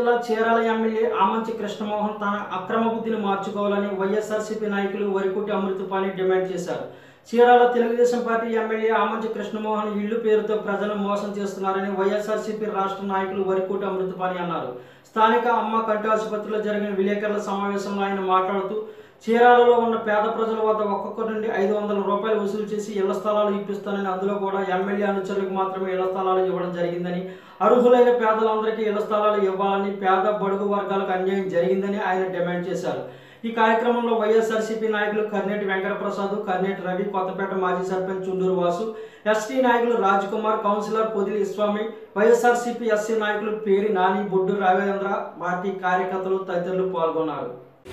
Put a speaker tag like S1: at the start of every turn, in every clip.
S1: జిల్లా చీరాల ఎమ్మెల్యే ఆమంచి కృష్ణమోహన్ తన అక్రమ బుద్ధిని మార్చుకోవాలని వైఎస్ఆర్సీపీ నాయకులు వరికుటి అమృతపాణి డిమాండ్ చేశారు చీరాల తెలుగుదేశం పార్టీ ఎమ్మెల్యే ఆమంచి కృష్ణమోహన్ ఇళ్లు పేరుతో ప్రజలను మోసం చేస్తున్నారని వైఎస్ఆర్సీపీ రాష్ట్ర నాయకులు వరికుటి అమృతపాణి అన్నారు స్థానిక అమ్మ కంటి ఆసుపత్రిలో జరిగిన విలేకరుల సమావేశంలో ఆయన మాట్లాడుతూ చీరాలలో ఉన్న పేద ప్రజల వద్ద ఒక్కొక్కరి నుండి ఐదు వందల రూపాయలు వసూలు చేసి ఇళ్ల స్థలాలు ఇప్పిస్తానని అందులో కూడా ఎమ్మెల్యే అనుచరులకు మాత్రమే ఇళ్ల స్థలాలు ఇవ్వడం జరిగిందని అర్హులైన పేదలందరికీ ఇళ్ల స్థలాలు ఇవ్వాలని పేద బడుగు వర్గాలకు అన్యాయం జరిగిందని ఆయన డిమాండ్ చేశారు ఈ కార్యక్రమంలో వైఎస్ఆర్సీపీ నాయకులు కర్నేటి వెంకటప్రసాద్ కర్నేటి రవి కొత్తపేట మాజీ సర్పంచ్ చుండూరు వాసు ఎస్టీ నాయకులు Raj Kumar councillor Podili Swamy YSRCP SC నాయకులు పేరి నాని బొడ్డు రాఘవేంద్ర పార్టీ కార్యకర్తలు తదితరులు పాల్గొన్నారు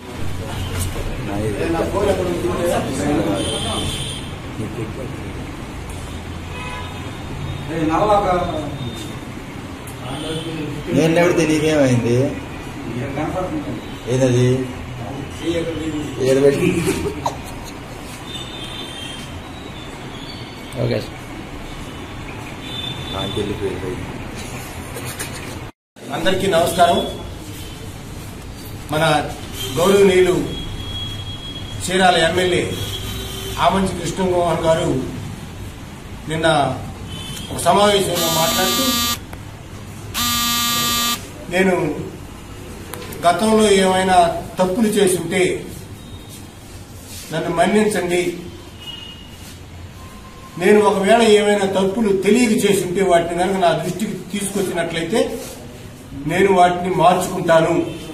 S2: నేను ఎవరు తెలియదు ఏమైంది ఏదది ఏడు పెట్టి ఓకే నాకు వెళ్ళిపోయింది
S3: అందరికీ నమస్కారం మన గౌరవనీయులు చీరాల ఎమ్మెల్యే ఆమంచి కృష్ణమోహన్ గారు నిన్న ఒక సమావేశంలో మాట్లాడుతూ నేను గతంలో ఏమైనా తప్పులు చేసి ఉంటే నన్ను మన్నించండి నేను ఒకవేళ ఏమైనా తప్పులు తెలియక చేసి ఉంటే వాటిని కనుక నా దృష్టికి తీసుకొచ్చినట్లయితే నేను వాటిని మార్చుకుంటాను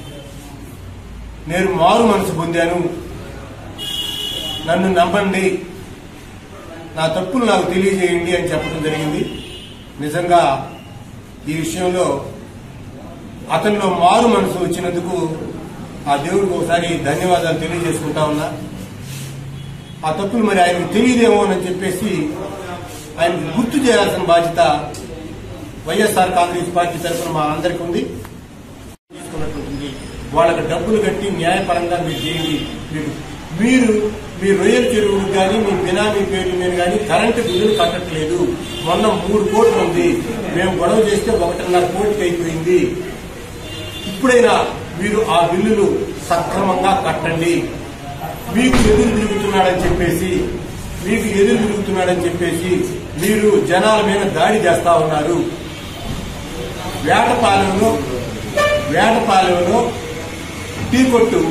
S3: నేను మారు మనసు పొందాను నన్ను నమ్మండి నా తప్పులు నాకు తెలియజేయండి అని చెప్పడం జరిగింది నిజంగా ఈ విషయంలో అతనిలో మారు మనసు వచ్చినందుకు ఆ దేవుడికి ఒకసారి ధన్యవాదాలు తెలియజేసుకుంటా ఉన్నా ఆ తప్పులు మరి ఆయనకు తెలియదేమో అని చెప్పేసి ఆయనకు గుర్తు చేయాల్సిన బాధ్యత వైఎస్ఆర్ కాంగ్రెస్ పార్టీ తరఫున మా అందరికీ ఉంది తీసుకున్నట్టుంటుంది వాళ్ళకి డబ్బులు కట్టి న్యాయపరంగా మీరు చేయండి మీరు మీరు మీ రొయ్యల చెరువులకు కానీ మీ బినామీ పేర్ల మీద కానీ కరెంటు బిల్లులు కట్టట్లేదు మొన్న మూడు కోట్లు ఉంది మేము గొడవ చేస్తే ఒకటిన్నర కోటికి అయిపోయింది ఇప్పుడైనా మీరు ఆ బిల్లులు సక్రమంగా కట్టండి మీకు ఎదురు తిరుగుతున్నాడని చెప్పేసి మీకు ఎదురు తిరుగుతున్నాడని చెప్పేసి మీరు జనాల మీద దాడి చేస్తా ఉన్నారు వేటపాలెంలో వేటపాలెంలో టీ కొట్టు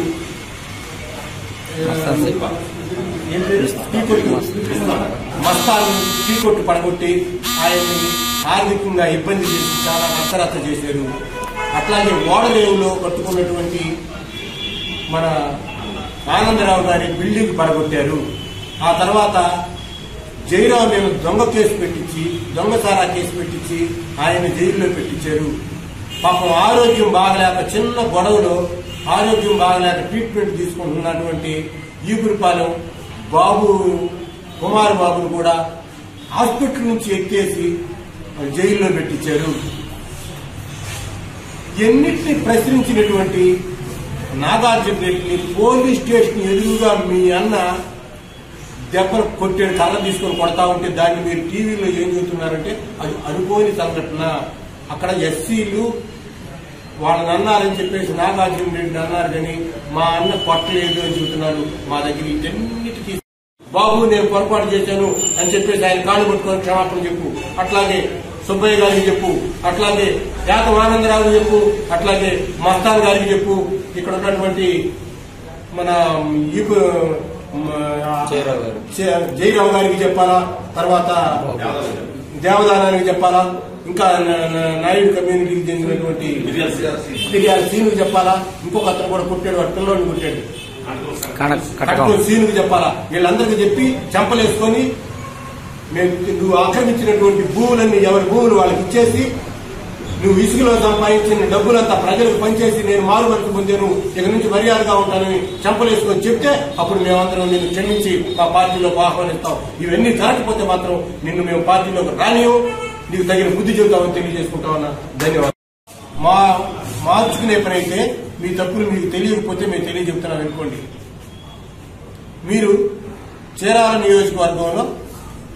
S3: ఏం పేరు? టీ కొట్టు మస్తాను టీ కొట్టు పడగొట్టి ఆయన్ని ఆర్థికంగా ఇబ్బంది చేసి చాలా రచ్చరచ్చ చేశారు అట్లాగే ఓడరేవులో కట్టుకున్నటువంటి మన ఆనందరావు గారి బిల్డింగ్ పడగొట్టారు ఆ తర్వాత జైరావు మీద దొంగ కేసు పెట్టించి దొంగసారా కేసు పెట్టించి ఆయన జైల్లో పెట్టించారు పాపం ఆరోగ్యం బాగలేక చిన్న గొడవలో ఆరోగ్యం బాగలేక ట్రీట్మెంట్ తీసుకుంటున్నటువంటి ఈపురిపాలెం బాబు కుమార్ బాబును కూడా హాస్పిటల్ నుంచి ఎత్తేసి జైల్లో పెట్టించారు ఎన్నిటిని ప్రశ్నించినటువంటి నాగార్జున రెడ్డిని పోలీస్ స్టేషన్ ఎదురుగా మీ అన్న దెబ్బలు కొట్టాడు కళ్ళ తీసుకొని కొడతా ఉంటే దాన్ని మీరు టీవీలో ఏం చెబుతున్నారంటే అది అనుకోని సంఘటన అక్కడ ఎస్సీలు వాళ్ళని అన్నారని చెప్పేసి నాగార్జున రెడ్డి అన్నారు కానీ మా అన్న కొట్టలేదు అని చెబుతున్నారు మా దగ్గర వీటన్నిటికీ బాబు నేను పొరపాటు చేశాను అని చెప్పేసి ఆయన కాళ్ళు పట్టుకొని క్షమాపణ చెప్పు అట్లాగే సుబ్బయ్య గారికి చెప్పు అట్లాగే యాతం ఆనందరావు చెప్పు అట్లాగే మస్తాన్ గారికి చెప్పు ఇక్కడ ఉన్నటువంటి మన ఈ
S2: జయరావు గారు.
S3: జయరావు గారికి చెప్పాలా తర్వాత దేవదానానికి చెప్పాలా ఇంకా న- న- నాయుడు కమ్యూనిటీకి చెందినటువంటి ఫిర్యాదు సీనుకి చెప్పాలా ఇంకొక అతను కూడా కొట్టాడు వాడు పిల్లోడిని కొట్టాడు కట్టుకో సీనుకి చెప్పాలా వీళ్ళందరికీ చెప్పి చెంపలేసుకొని మేము నువ్వు ఆక్రమించినటువంటి భూములన్నీ ఎవరి భూములు వాళ్ళకి ఇచ్చేసి నువ్వు ఇసుకలో సంపాదించిన డబ్బులంతా ప్రజలకు పనిచేసి నేను మారు వరకు పొందాను ఇక నుంచి మర్యాదగా ఉంటానని చెంపలేసుకొని చెప్తే అప్పుడు మేమందరం నిన్ను క్షమించి మా పార్టీలోకి ఆహ్వానిస్తాం ఇవన్నీ జరగకపోతే మాత్రం నిన్ను మేము పార్టీలోకి రానియం నీకు తగిన బుద్ధి చెబుతామని తెలియజేసుకుంటామన్నా ధన్యవాదాలు మా మార్చుకునే పని అయితే మీ తప్పులు మీకు తెలియకపోతే మేము తెలియజెప్తున్నాం అనుకోండి మీరు చీరాల నియోజకవర్గంలో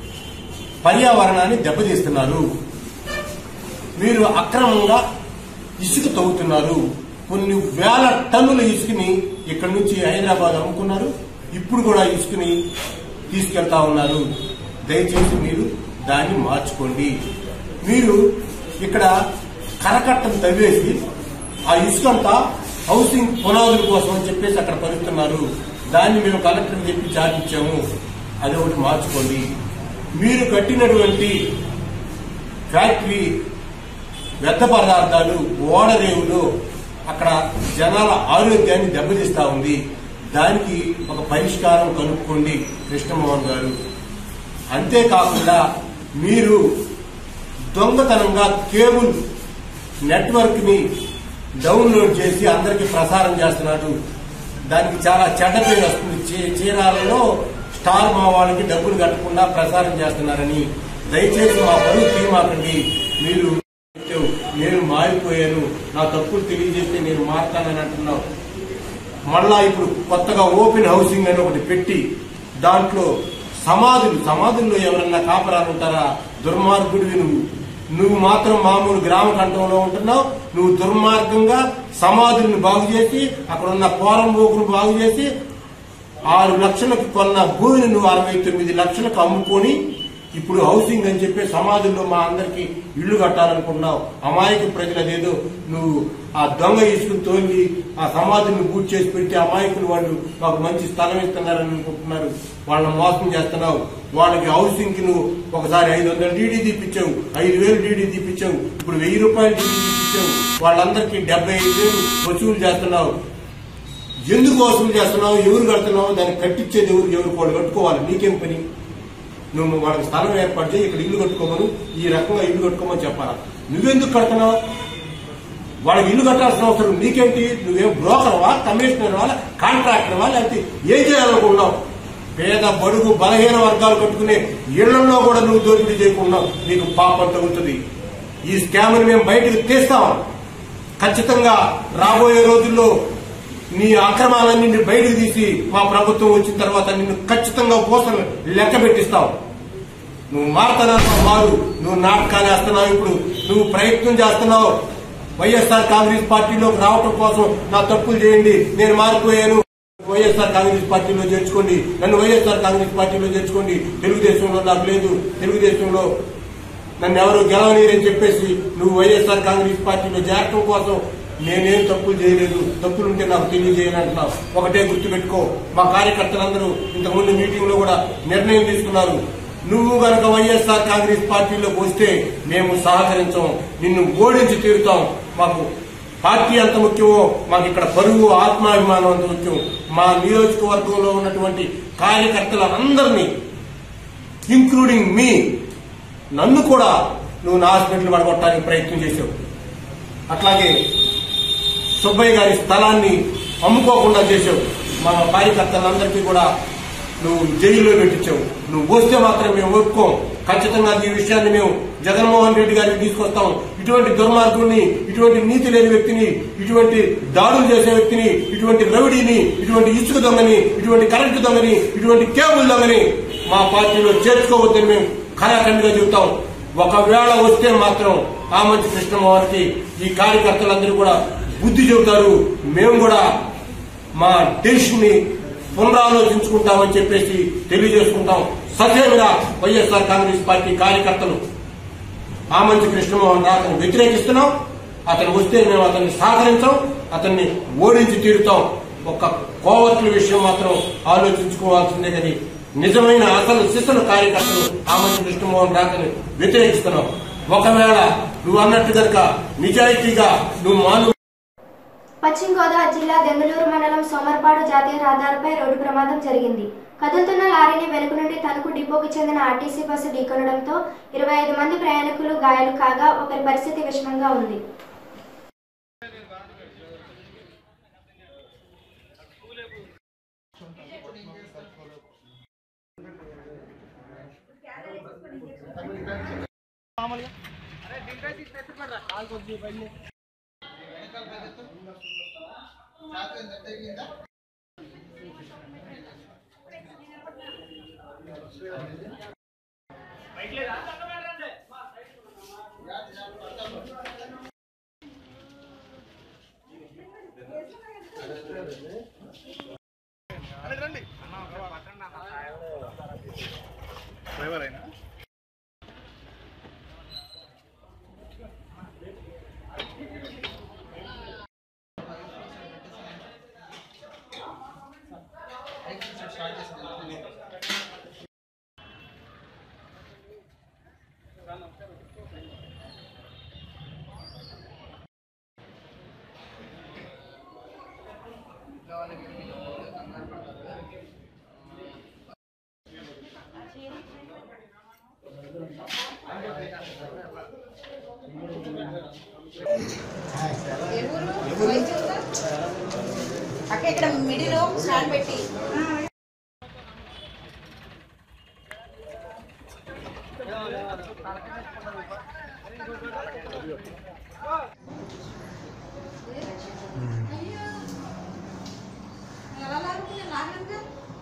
S3: పర్యావరణాన్ని దెబ్బతీస్తున్నారు మీరు అక్రమంగా ఇసుక తవ్వుతున్నారు కొన్ని వేల టన్నుల ఇసుకని ఇక్కడ నుంచి హైదరాబాద్ అమ్ముకున్నారు ఇప్పుడు కూడా ఇసుకని తీసుకెళ్తా ఉన్నారు దయచేసి మీరు దాన్ని మార్చుకోండి మీరు ఇక్కడ కరకట్టను తవ్వేసి ఆ ఇసుకంతా హౌసింగ్ పునాదుల కోసం అని చెప్పేసి అక్కడ పరుస్తున్నారు దాన్ని మేము కలెక్టర్కి చెప్పి చార్జ్ ఇచ్చాము అది ఒకటి మార్చుకోండి మీరు కట్టినటువంటి ఫ్యాక్టరీ వ్యర్థ పదార్థాలు ఓడరేవులు అక్కడ జనాల ఆరోగ్యాన్ని దెబ్బతీస్తా ఉంది దానికి ఒక పరిష్కారం కనుక్కోండి కృష్ణమోహన్ గారు అంతేకాకుండా మీరు దొంగతనంగా కేబుల్ నెట్వర్క్ ని డౌన్లోడ్ చేసి అందరికి ప్రసారం చేస్తున్నాడు దానికి చాలా చెడ్డ పేరు వస్తుంది చీ- చీరాలలో స్టార్ మా వాళ్ళకి డబ్బులు కట్టకుండా ప్రసారం చేస్తున్నారని దయచేసి మా పరువు తీయమాకండి మీరు చెప్పావు, నేను మారిపోయాను నా తప్పులు తెలియజేస్తే నేను మారుతానని అంటున్నావు మళ్ళా ఇప్పుడు కొత్తగా ఓపెన్ హౌసింగ్ అని ఒకటి పెట్టి దాంట్లో సమాధులు సమాధుల్లో ఎవరన్నా కాపరాలు ఉంటారా దుర్మార్గుడివి నువ్వు నువ్వు మాత్రం మామూలు గ్రామ కంఠంలో ఉంటున్నావు నువ్వు దుర్మార్గంగా సమాధుల్ని బాగు చేసి అక్కడ ఉన్న పోరం పోకును బాగు చేసి ఆరు లక్షలకు కొన్న భూమిని నువ్వు అరవై తొమ్మిది లక్షలకు అమ్ముకొని ఇప్పుడు హౌసింగ్ అని చెప్పి సమాధుల్లో మా అందరికి ఇళ్లు కట్టాలనుకున్నావు అమాయక ప్రజలు అదేదో నువ్వు ఆ దొంగ ఇసుకుని తోలి ఆ సమాధుల్ని బూట్ చేసి పెట్టి అమాయకులు వాళ్ళు మాకు మంచి స్థలం ఇస్తున్నారని అనుకుంటున్నారు వాళ్ళని మోసం చేస్తున్నావు వాళ్ళకి హౌసింగ్ కి నువ్వు ఒకసారి ఐదు వందల డీడీ తీపిచ్చావు ఐదు వేలు డీడీ తీపిచ్చావు ఇప్పుడు వెయ్యి రూపాయలు డీడీ తీపిచ్చావు వాళ్ళందరికీ డెబ్బై ఐదు వేలు వసూలు చేస్తున్నావు ఎందుకు వసూలు చేస్తున్నావు ఎవరు కడుతున్నావు దాన్ని కట్టించేది ఎవరు ఎవరు వాళ్ళు కట్టుకోవాలి నీకేం పని నువ్వు వాళ్ళకి స్థలం ఏర్పాటు చేయి ఇక్కడ ఇల్లు కట్టుకోమను ఈ రకంగా ఇల్లు కట్టుకోమని చెప్పాలా నువ్వెందుకు కడుతున్నావు వాళ్ళకి ఇల్లు కట్టాల్సిన అవసరం నీకేంటి నువ్వేం బ్రోకర్వా కమిషనర్వా కాంట్రాక్టర్వా లేకపోతే ఏం చేయాలనుకున్నావు పేద బడుగు బలహీన వర్గాలు కట్టుకునే ఇళ్లలో కూడా నువ్వు దోపిడీ చేయకుండా నీకు పాపం తగ్గుతుంది ఈ స్కామ్ని మేము బయటకు తీస్తాం ఖచ్చితంగా రాబోయే రోజుల్లో నీ అక్రమాలన్నీ నీ బయటకు తీసి మా ప్రభుత్వం వచ్చిన తర్వాత నిన్ను ఖచ్చితంగా కోసం లెక్క పెట్టిస్తాం నువ్వు మారుతానంటావు మారు నువ్వు నాటకాలు వేస్తున్నావు ఇప్పుడు నువ్వు ప్రయత్నం చేస్తున్నావు వైఎస్ఆర్ కాంగ్రెస్ పార్టీలోకి రావటం కోసం నా తప్పులు చేయండి నేను మారిపోయాను వైఎస్ఆర్ కాంగ్రెస్ పార్టీలో చేర్చుకోండి నన్ను వైఎస్ఆర్ కాంగ్రెస్ పార్టీలో చేర్చుకోండి తెలుగుదేశంలో నాకు లేదు తెలుగుదేశంలో నన్ను ఎవరు గెలవనీరని చెప్పేసి నువ్వు వైఎస్ఆర్ కాంగ్రెస్ పార్టీలో చేరటం కోసం నేనేం తప్పులు చేయలేదు తప్పులుంటే నాకు తెలియజేయాలంటున్నావు ఒకటే గుర్తుపెట్టుకో మా కార్యకర్తలందరూ ఇంతకుముందు మీటింగ్ లో కూడా నిర్ణయం తీసుకున్నారు నువ్వు గనక వైఎస్ఆర్ కాంగ్రెస్ పార్టీలోకి వస్తే మేము సహకరించాం నిన్ను ఓడించి తీరుతాం మాకు పార్టీ ఎంత ముఖ్యమో మాకు ఇక్కడ పరువు ఆత్మాభిమానం అంత ముఖ్యం మా నియోజకవర్గంలో ఉన్నటువంటి కార్యకర్తలందరినీ ఇంక్లూడింగ్ మీ నన్ను కూడా నువ్వు నా హాస్పిటల్ పడగొట్టడానికి ప్రయత్నం చేశావు అట్లాగే సుబ్బయ్య గారి స్థలాన్ని అమ్ముకోకుండా చేశావు మా కార్యకర్తలందరికీ కూడా నువ్వు జైల్లో పెట్టించావు నువ్వు వస్తే మాత్రం మేము ఒప్పుకోం ఖచ్చితంగా ఈ విషయాన్ని మేము జగన్మోహన్ రెడ్డి గారికి తీసుకొస్తాం ఇటువంటి దుర్మార్గుడిని ఇటువంటి నీతి లేని వ్యక్తిని ఇటువంటి దాడులు చేసే వ్యక్తిని ఇటువంటి రౌడీని ఇటువంటి ఇసుక దొంగని ఇటువంటి కరెంటు దొంగని ఇటువంటి కేబుల్ దొంగని మా పార్టీలో చేర్చుకోవద్దని మేము ఖరాఖండిగా చెబుతాం ఒకవేళ వస్తే మాత్రం ఆమంచి కృష్ణమోహన్కి ఈ కార్యకర్తలందరూ కూడా బుద్ధి చెబుతారు మేము కూడా మా డెసిషన్ ని పునరాలోచించుకుంటామని చెప్పేసి తెలియజేసుకుంటాం సత్యంగా వైఎస్ఆర్ కాంగ్రెస్ పార్టీ కార్యకర్తలు ఆమంచి కృష్ణమోహన్ రాకను వ్యతిరేకిస్తున్నాం అతను వస్తే మేము అతన్ని సహకరించాం అతన్ని ఓడించి తీరుతాం ఒక్క కోవట్ల విషయం మాత్రం ఆలోచించుకోవాల్సిందే కానీ నిజమైన అసలు శిశుల కార్యకర్తలు ఆమంచి కృష్ణమోహన్ రాకని వ్యతిరేకిస్తున్నాం ఒకవేళ నువ్వు అన్నట్టు కనుక నిజాయితీగా నువ్వు మాను
S4: పశ్చిమ గోదావరి జిల్లా దెంగళూరు మండలం సోమర్పాడు జాతీయ రహదారిపై రోడ్డు ప్రమాదం జరిగింది కదులుతున్న లారీని వెనుక నుండి తణుకు డిపోకి చెందిన ఆర్టీసీ బస్సు ఢీకొనడంతో ఇరవై ఐదు మంది ప్రయాణికులు గాయాలు కాగా ఒకరి పరిస్థితి విషమంగా ఉంది
S5: అక్క ఇక్కడ మిడిల్ స్టాండ్ పెట్టి ఎలా లాగుతుంది లాగంగా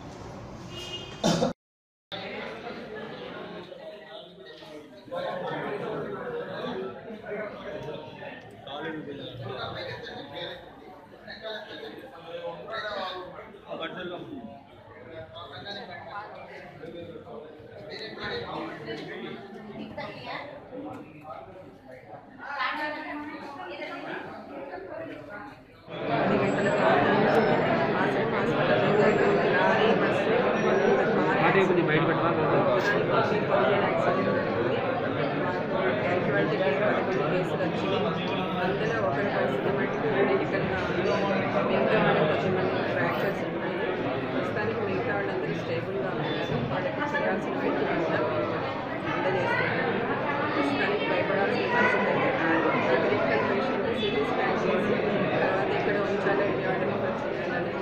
S6: అందులో ఒకరి పరిస్థితి మటుకు క్రిటికల్గా ఉంది మిగతా వాళ్ళకి కొంచెం మంది ఫ్రాక్చర్స్ ఉన్నాయి ప్రస్తుతానికి మిగతా వాళ్ళందరూ స్టేబుల్గా ఉన్నారు వాళ్ళకి చేయాల్సిన వైద్యం కూడా మేము అందజేస్తున్నాము ప్రస్తుతానికి భయపడాల్సిన పరిస్థితి అయితే కాదు క్రిటికల్ పేషెంట్ సిటీ స్కాన్ చేసి తర్వాత ఇక్కడ ఉంచాలో విజయవాడలో చేయాలనేది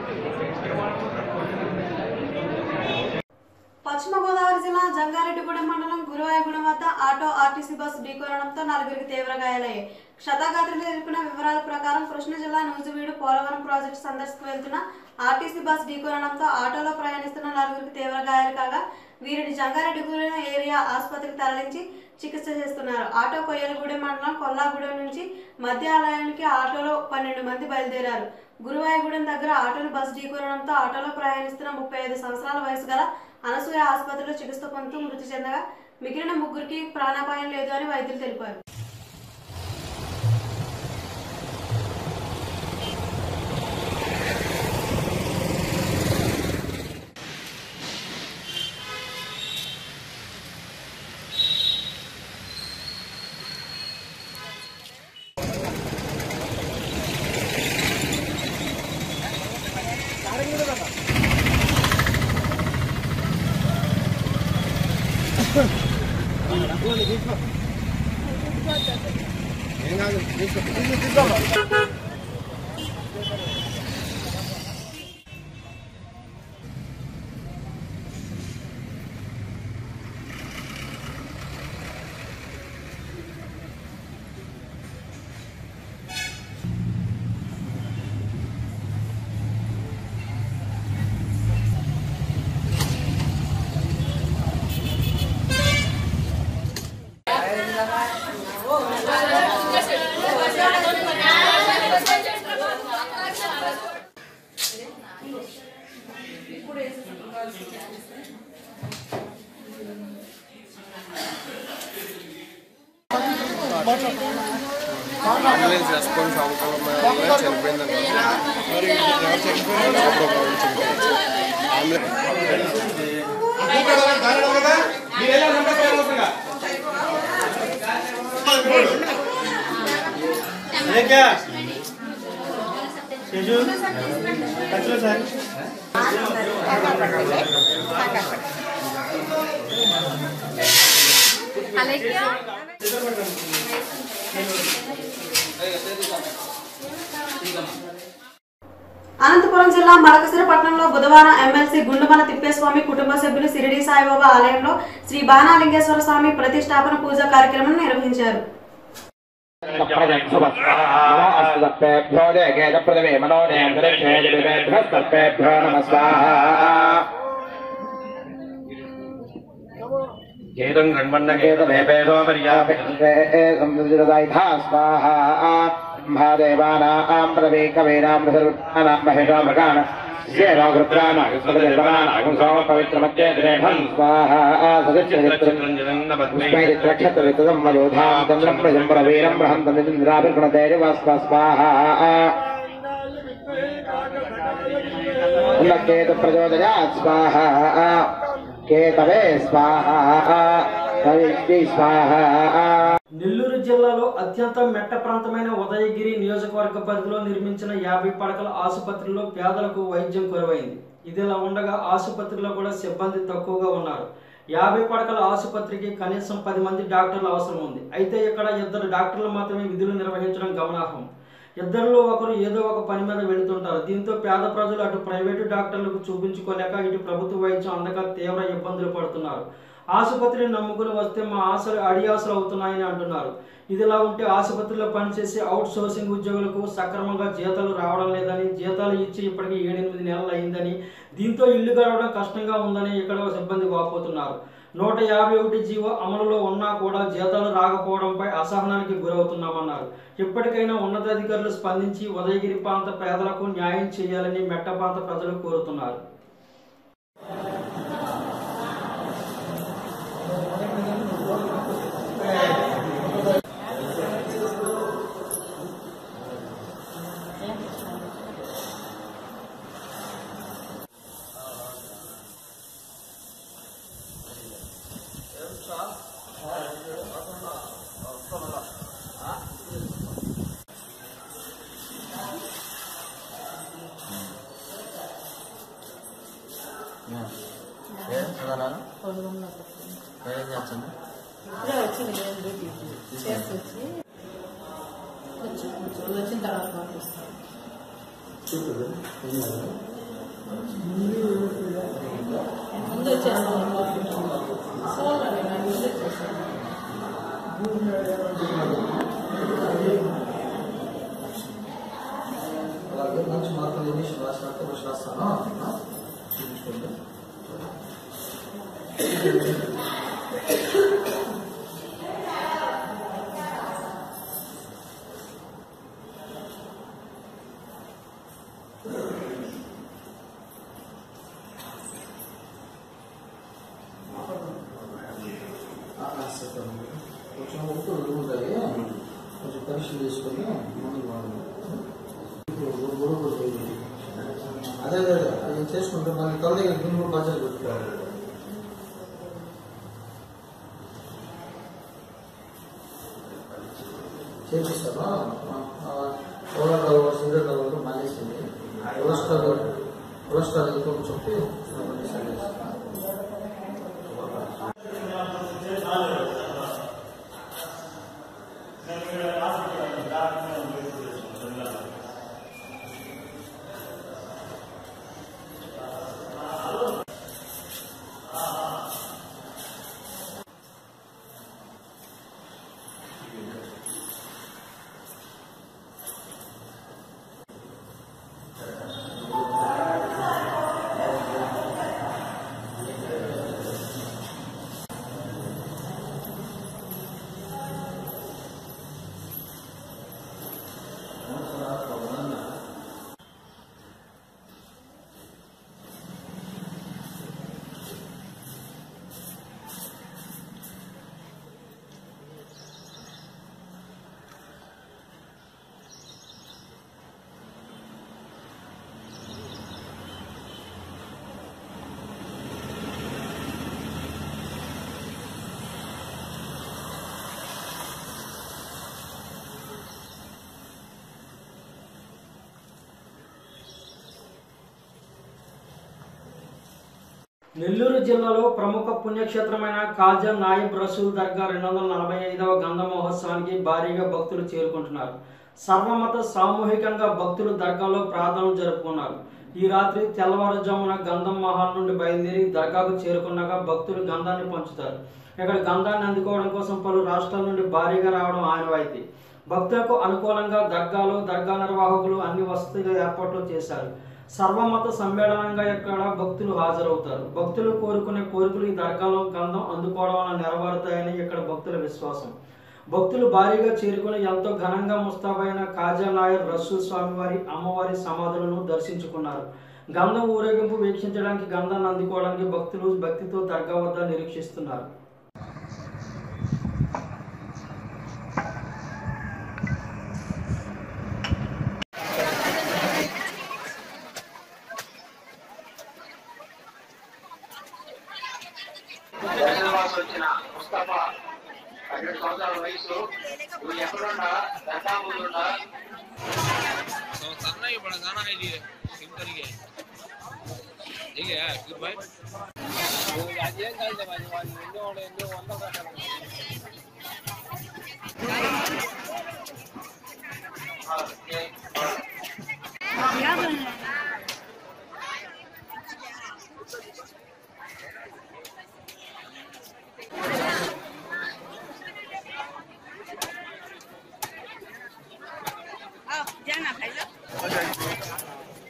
S5: పశ్చిమ గోదావరి జిల్లా జంగారెడ్డిగూడెం మండలం గురువాయగూడెం వద్ద ఆటో ఆర్టీసీ బస్సు ఢీకొనడంతో నలుగురికి తీవ్ర గాయాలయ్యాయి క్షతగాత్రులు తెలిపిన వివరాల ప్రకారం కృష్ణా జిల్లా నూజివీడు పోలవరం ప్రాజెక్టు సందర్శకు వెళ్తున్న ఆర్టీసీ బస్సు ఢీకొనడంతో ఆటోలో ప్రయాణిస్తున్న నలుగురికి తీవ్ర గాయాలు కాగా వీరిని జంగారెడ్డిగూడెం ఏరియా ఆసుపత్రికి తరలించి చికిత్స చేస్తున్నారు ఆటో కొయ్యలగూడెం మండలం కొల్లాగూడెం నుంచి మధ్య ఆలయానికి ఆటోలో పన్నెండు మంది బయలుదేరారు గురువాయగూడెం దగ్గర ఆటోను బస్సు ఢీకొనడంతో ఆటోలో ప్రయాణిస్తున్న ముప్పై ఐదు సంవత్సరాల వయసు గల అనసూయ ఆసుపత్రిలో చికిత్స పొందుతూ మృతి చెందగా మిగిలిన ముగ్గురికి ప్రాణాపాయం లేదు అని వైద్యులు తెలిపారు
S7: అంబులెన్స్ రెస్పాన్స్ అవకాశం చనిపోయిందని మరి ఎవరు చనిపోయినారు
S5: అనంతపురం జిల్లా మడకసిరపట్నంలో బుధవారం ఎమ్మెల్సీ గుండుమల తిప్పేస్వామి కుటుంబ సభ్యులు సిరిడి సాయిబాబా ఆలయంలో శ్రీ బాణాలింగేశ్వర స్వామి ప్రతిష్టాపన పూజా కార్యక్రమం నిర్వహించారు
S8: అస్తుతత్పేభ్యో దేకేత పృథివీ మనోనేంద్రేభ్యో నమ స్వాహ
S7: గీతం గణ్మన్నగీతమేపేదో
S8: సంసిదాయిధా స్వాహ మహాదేవానాం పృథివీ కవీనాం సర్వనాం మహిషో మృగాన ేనాగృత్రానాగం సోమ పవిత్రమత్యే ద్రేఢం స్వాహ సదస్యక్షత్రవితం మయోధాం చంద్రం ప్రజం ప్రవీరం బృహంతమింద్రాభిర్గుణతేజవస్వ స్వాహ కేతు ప్రచోదయాత్ స్వాహ కేతవే స్వాహ సవిష్టి స్వాహ
S1: నెల్లూరు జిల్లాలో అత్యంత మెట్ట ప్రాంతమైన ఉదయగిరి నియోజకవర్గ పరిధిలో నిర్మించిన యాభై పడకల ఆసుపత్రిలో పేదలకు వైద్యం కొరవైంది ఇదిలా ఉండగా ఆసుపత్రిలో కూడా సిబ్బంది తక్కువగా ఉన్నారు యాభై పడకల ఆసుపత్రికి కనీసం పది మంది డాక్టర్లు అవసరం ఉంది అయితే ఇక్కడ ఇద్దరు డాక్టర్లు మాత్రమే విధులు నిర్వహించడం గమనార్హం ఇద్దరిలో ఒకరు ఏదో ఒక పని మీద వెళుతుంటారు దీంతో పేద ప్రజలు అటు ప్రైవేటు డాక్టర్లకు చూపించుకోలేక ఇటు ప్రభుత్వ వైద్యం అందక తీవ్ర ఇబ్బందులు పడుతున్నారు ఆసుపత్రిని నమ్ముకుని వస్తే మా ఆశలు అడి ఆశలు అవుతున్నాయని అంటున్నారు ఇదిలా ఉంటే ఆసుపత్రిలో పనిచేసే అవుట్ సోర్సింగ్ ఉద్యోగులకు సక్రమంగా జీతాలు రావడం లేదని జీతాలు ఇచ్చి ఇప్పటికీ ఏడెనిమిది నెలలు అయిందని దీంతో ఇల్లు గడవడం కష్టంగా ఉందని ఇక్కడ సిబ్బంది వాపోతున్నారు నూట యాభై ఒకటి జీవో అమలులో ఉన్నా కూడా జీతాలు రాకపోవడంపై అసహనానికి గురవుతున్నామన్నారు ఇప్పటికైనా ఉన్నతాధికారులు స్పందించి ఉదయగిరి ప్రాంత పేదలకు న్యాయం చేయాలని మెట్ట ప్రాంత ప్రజలు కోరుతున్నారు
S9: వచ్చిన తర్వాత పంపిస్తాను ముందు వచ్చేస్తాను సోలండి నేను ముందు వచ్చేసాను
S10: అలాగే మంచి మార్కులు ఎన్ని రాసినట్టు రాస్తాను చూపించుకోండి కొంచెం ఉప్పు ఉంటాయి కొంచెం పరీక్షలు చేసుకొని మందులు వాడాలి అదే అదే అదే. అది చేసుకుంటే మళ్ళీ కళ్ళ దగ్గర గిన్నె కూడా పచ్చడి పెట్టుకోవాలి చేపిస్తారా కొలెస్ట్రాల్ సిగరెట్ లెవెల్ మానేసింది కొలెస్ట్రాల్ కొలెస్ట్రాల్ ఎక్కువ చెప్పి సరి చేస్తాను.
S1: నెల్లూరు జిల్లాలో ప్రముఖ పుణ్యక్షేత్రమైన కాజా నాయిబ్ రసూల్ దర్గా రెండు వందల నలభై ఐదవ గంధ మహోత్సవానికి భారీగా భక్తులు చేరుకుంటున్నారు సర్వమత సామూహికంగా భక్తులు దర్గాలో ప్రార్థనలు జరుపుకున్నారు ఈ రాత్రి తెల్లవారుజామున గంధం మహాల్ నుండి బయలుదేరి దర్గాకు చేరుకున్నాక భక్తులు గంధాన్ని పంచుతారు ఇక్కడ గంధాన్ని అందుకోవడం కోసం పలు రాష్ట్రాల నుండి భారీగా రావడం ఆనవాయితీ భక్తులకు అనుకూలంగా దర్గాలో దర్గా నిర్వాహకులు అన్ని వసతులు ఏర్పాట్లు చేశారు సర్వమత సమ్మేళనంగా ఇక్కడ భక్తులు హాజరవుతారు భక్తులు కోరుకునే కోరికలు ఈ దర్గాలో గంధం అందుకోవడం వల్ల నెరవేరుతాయని ఇక్కడ భక్తుల విశ్వాసం భక్తులు భారీగా చేరుకుని ఎంతో ఘనంగా ముస్తాబైన కాజా నాయర్ రసూల్ స్వామివారి అమ్మవారి సమాధులను దర్శించుకున్నారు గంధం ఊరేగింపు వీక్షించడానికి గంధాన్ని అందుకోవడానికి భక్తులు భక్తితో దర్గా వద్ద నిరీక్షిస్తున్నారు
S8: వచ్చిన ముస్తఫా పన్నెండు సంవత్సరాల వయసు నువ్వు ఎక్కడున్నా దశాములున్నా
S11: करना ही पड़ा गाना है ये सिंग करिए ठीक है गुड बाय वो आज ये कल जब आज वाली इंदो और इंदो अंदर का
S12: जाना भाई लोग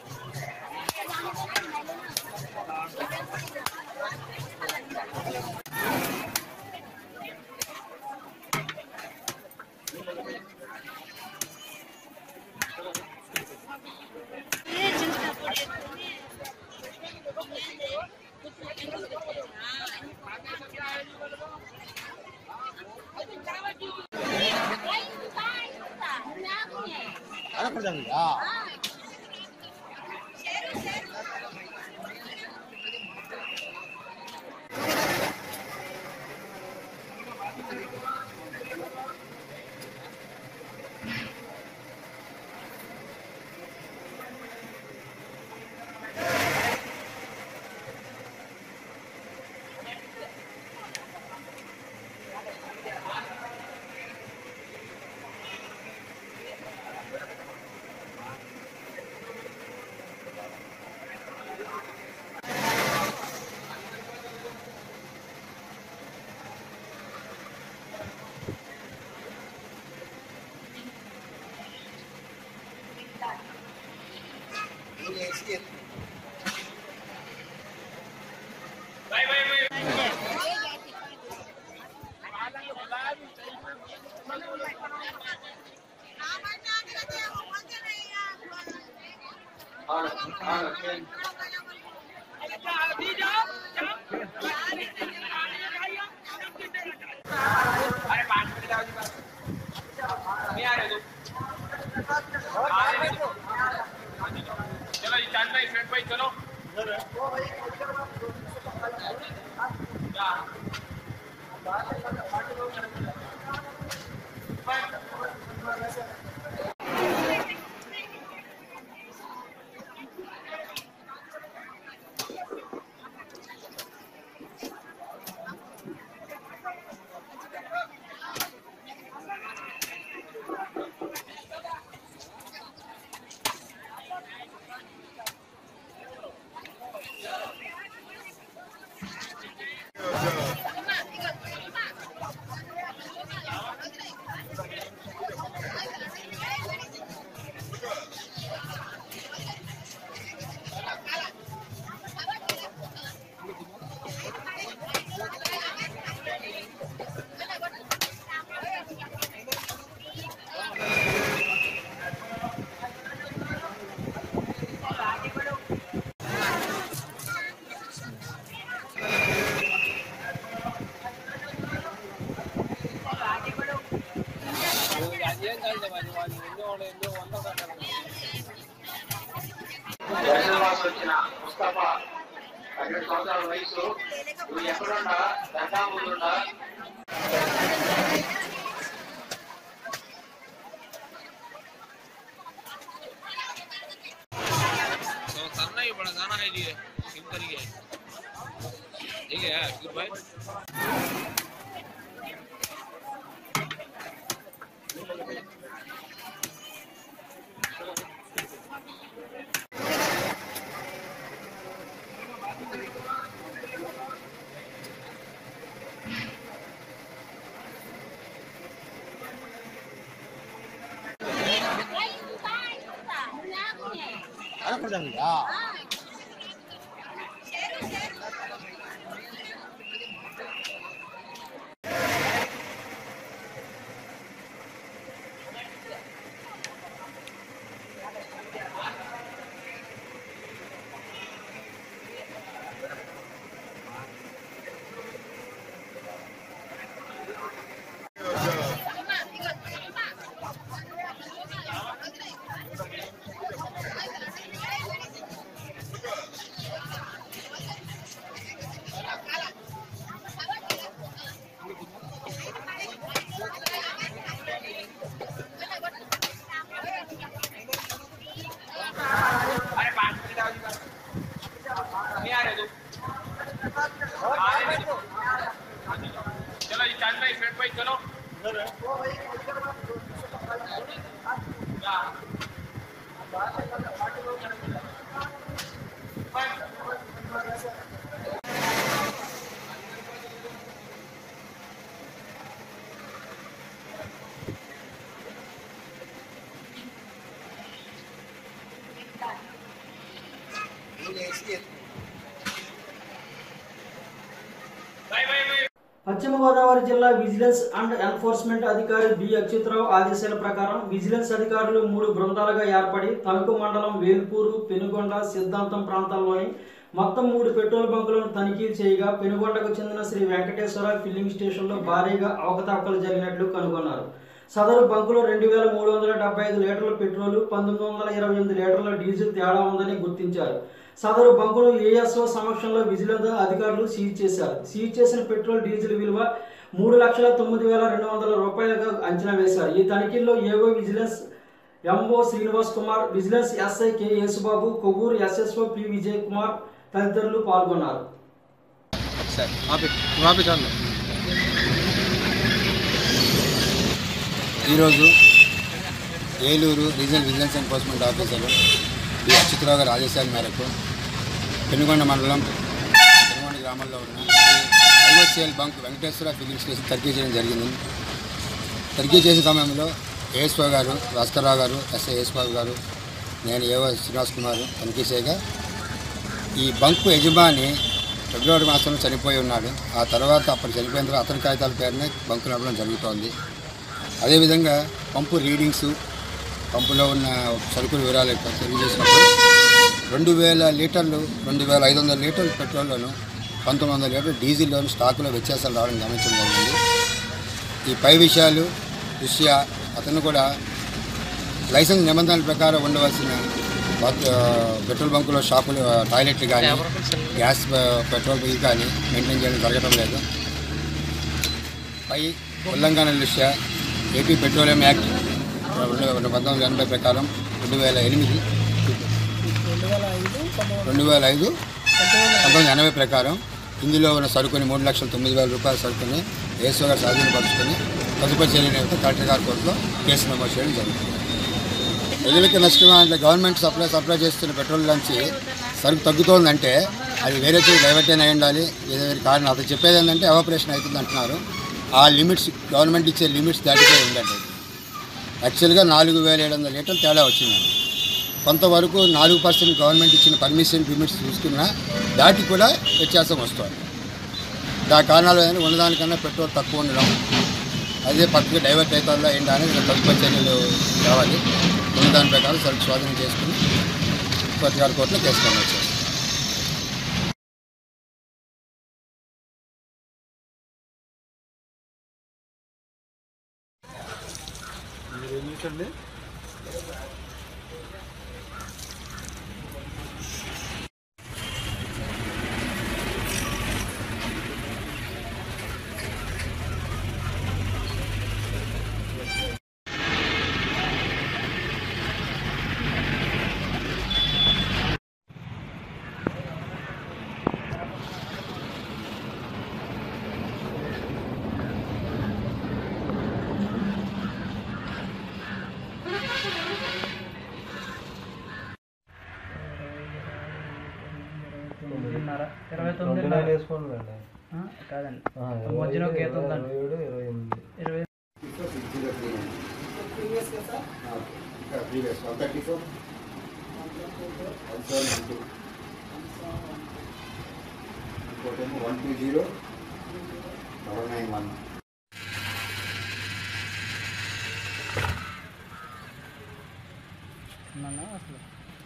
S11: चलो ये चांद भाई फ्रेंड भाई चलो आज ये कल जब आज वाली इंदो और इंदो अंदर का
S8: దర్శనవాసు వచ్చిన ముస్తఫా పన్నెండు సంవత్సరాల వయసు నువ్వు ఎక్కడున్నా దశాములున్నా
S11: तो करना ही पड़ा गाना है ये सिंग करिए ठीक है गुड बाय
S1: పశ్చిమ గోదావరి జిల్లా విజిలెన్స్ అండ్ ఎన్ఫోర్స్మెంట్ అధికారి బి అచ్యుతరావు ఆదేశాల ప్రకారం విజిలెన్స్ అధికారులు మూడు బృందాలుగా ఏర్పడి తణుకు మండలం వేల్పూరు పెనుగొండ సిద్ధాంతం ప్రాంతాల్లోని మొత్తం మూడు పెట్రోల్ బంకులను తనిఖీ చేయగా పెనుగొండకు చెందిన శ్రీ వెంకటేశ్వర ఫిల్లింగ్ స్టేషన్లో భారీగా అవకతవకలు జరిగినట్లు కనుగొన్నారు సదరు బంకులో రెండు వేల మూడు వందల డెబ్బై ఐదు లీటర్ల పెట్రోల్ పంతొమ్మిది వందల ఇరవై ఎనిమిది లీటర్ల డీజిల్ తేడా ఉందని గుర్తించారు సదరు బంకును ఏఎస్ఓ సమక్షంలో విజిలెన్స్ అధికారులు సీజ్ చేశారు సీజ్ చేసిన పెట్రోల్ డీజిల్ విలువ మూడు లక్షల తొమ్మిది వేల రెండు వందల రూపాయలుగా అంచనా వేశారు ఈ తనిఖీల్లో AO vigilance MO Srinivas Kumar vigilance SI K Yesubabu Kovvuru SSO P Vijay Kumar తదితరులు పాల్గొన్నారు
S13: ఈరోజు Eluru regional vigilance enforcement officer D Achyutarao గారి ఆదేశాల మేరకు పెనుగొండ మండలం పెనుగొండ గ్రామంలో ఉన్న IOCL bunk Venkateswara filling station తనిఖీ చేయడం జరిగింది తనిఖీ చేసిన సమయంలో ఏఎస్ఓ గారు భాస్కర్రావు గారు ఎస్ఐ ఏఎస్బాబు గారు నేను ఏవో శ్రీనివాస్ కుమార్ తనిఖీ చేయగా ఈ బంకు యజమాని ఫిబ్రవరి మాసంలో చనిపోయి ఉన్నాడు ఆ తర్వాత అప్పుడు చనిపోయిన తర్వాత అతని కాగితాల పేరునే బంకు నడపడం జరుగుతోంది అదేవిధంగా పంపు రీడింగ్స్ పంపులో ఉన్న సరుకుల వివరాలు తెలియజేసినప్పుడు రెండు వేల లీటర్లు రెండు వేల ఐదు వందల లీటర్లు పెట్రోల్లోను పంతొమ్మిది వందల లీటర్లు డీజిల్లోను స్టాకులో వ్యత్యాసాలు రావడం గమనించడం జరిగింది ఈ పై విషయాలు దృష్ట్యా అతను కూడా లైసెన్స్ నిబంధనల ప్రకారం ఉండవలసిన బాత్- ఆ, పెట్రోల్ బంకులో షాపులు ఆ, టాయిలెట్లు కానీ గ్యాస్ ఆ, పెట్రోల్ ఇవి కానీ మెయింటైన్ చేయడం జరగడం లేదు పై ఉల్లంఘన దృష్ట్యా ఏపీ పెట్రోలియం యాక్ట్ రెండు రెండు పంతొమ్మిది ఎనభై ప్రకారం రెండు వేల ఎనిమిది రెండు వేల ఐదు పంతొమ్మిది ఎనభై ప్రకారం ఇందులో ఉన్న సరుకుని మూడు లక్షల తొమ్మిది వేల రూపాయల సరుకుని ఏసో గారు స్వాధీనపరుచుకొని తదుపరి చర్య నిమిత్తం కలెక్టర్ గారి కోర్టులో కేసు నమోదు చేయడం జరుగుతుంది ప్రజలకి నష్టం అంటే గవర్నమెంట్ సప్లై సప్లై చేస్తున్న పెట్రోల్ నుంచి సరుకు తగ్గుతోందంటే అది వేరే చోటు డైవర్ట్ అయినా అయి ఉండాలి ఏదో వేరే కారణం అతను చెప్పేది ఏంటంటే ఎవాపరేషన్ అవుతుంది అంటున్నారు ఆ లిమిట్స్ గవర్నమెంట్ ఇచ్చే లిమిట్స్ దాటిపోయి ఉందండి యాక్చువల్గా నాలుగు వేల ఏడు వందల లీటర్లు తేడా వచ్చిందండి కొంతవరకు నాలుగు పర్సెంట్ గవర్నమెంట్ ఇచ్చిన పర్మిషన్ లిమిట్స్ చూసుకున్నా దాటి కూడా వ్యత్యాసం వస్తుంది దాని కారణాలు ఏంటంటే ఉన్నదానికన్నా పెట్రోల్ తక్కువ ఉండడం అదే పక్కకి డైవర్ట్ అవుతుందా ఏంటా అనేది తదుపరి చర్యలు కావాలి ఉన్నదాని ప్రకారం సరుకు స్వాధీనం చేసుకుని కొత్తగారి కోర్టులో కేసు నమోదు చేస్తాం
S14: ఇరవై తొమ్మిది కాదండి మధ్యలో గీత ఉందండి ఇరవై
S13: one two zero double nine one
S14: ఉన్నానా అసలు